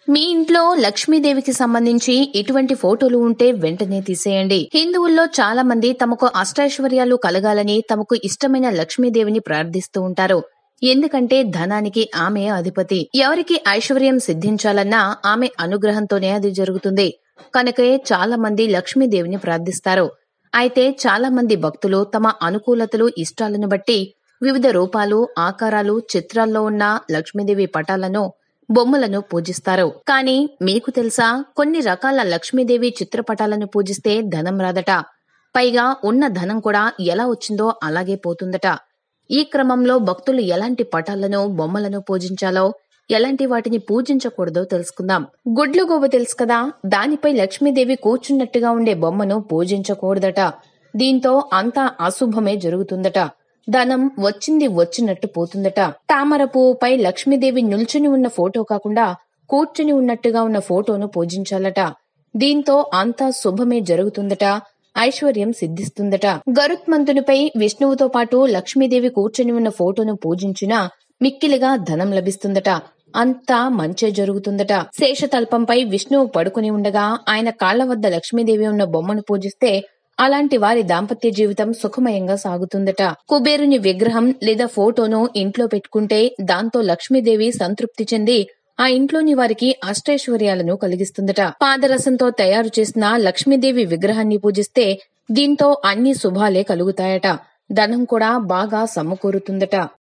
మీ ఇంట్లో లక్ష్మీదేవికి సంబంధించి ఇటువంటి ఫోటోలు ఉంటే వెంటనే తీసేయండి హిందువుల్లో చాలా మంది తమకు అష్టైశ్వర్యాలు కలగాలని తమకు ఇష్టమైన లక్ష్మీదేవిని ప్రార్థిస్తూ ఉంటారు ఎందుకంటే ధనానికి ఆమె అధిపతి ఎవరికి ఐశ్వర్యం సిద్ధించాలన్నా ఆమె అనుగ్రహంతోనే అది జరుగుతుంది కనుకే చాలా మంది లక్ష్మీదేవిని ప్రార్థిస్తారు అయితే చాలా మంది భక్తులు తమ అనుకూలతలు ఇష్టాలను బట్టి వివిధ రూపాలు ఆకారాలు చిత్రాల్లో ఉన్న లక్ష్మీదేవి పటాలను బొమ్మలను పూజిస్తారు కానీ మీకు తెలుసా కొన్ని రకాల లక్ష్మీదేవి చిత్రపటాలను పూజిస్తే ధనం రాదట పైగా ఉన్న ధనం కూడా ఎలా వచ్చిందో అలాగే పోతుందట ఈ క్రమంలో భక్తులు ఎలాంటి పటాలను బొమ్మలను పూజించాలో ఎలాంటి వాటిని పూజించకూడదో తెలుసుకుందాం గుడ్లు గోవు తెలుసు కదా దానిపై లక్ష్మీదేవి కూర్చున్నట్టుగా ఉండే బొమ్మను పూజించకూడదట దీంతో అంతా అశుభమే జరుగుతుందట ధనం వచ్చింది వచ్చినట్టు పోతుందట తామర పువ్వుపై లక్ష్మీదేవి నిల్చుని ఉన్న ఫోటో కాకుండా కూర్చుని ఉన్నట్టుగా ఉన్న ఫోటోను పూజించాలట దీంతో అంతా శుభమే జరుగుతుందట ఐశ్వర్యం సిద్ధిస్తుందట గరుత్మంతునిపై విష్ణువుతో పాటు లక్ష్మీదేవి కూర్చుని ఉన్న ఫోటోను పూజించినా మిక్కిలిగా ధనం లభిస్తుందట అంతా మంచే జరుగుతుందట శేషతల్పంపై విష్ణువు పడుకుని ఉండగా ఆయన కాళ్ల వద్ద లక్ష్మీదేవి ఉన్న బొమ్మను పూజిస్తే అలాంటి వారి దాంపత్య జీవితం సుఖమయంగా సాగుతుందట కుబేరుని విగ్రహం లేదా ఫోటోను ఇంట్లో పెట్టుకుంటే దాంతో లక్ష్మీదేవి సంతృప్తి చెంది ఆ ఇంట్లోని వారికి అష్టైశ్వర్యాలను కలిగిస్తుందట పాదరసంతో తయారు చేసిన లక్ష్మీదేవి విగ్రహాన్ని పూజిస్తే దీంతో అన్ని శుభాలే కలుగుతాయట ధనం కూడా బాగా సమకూరుతుందట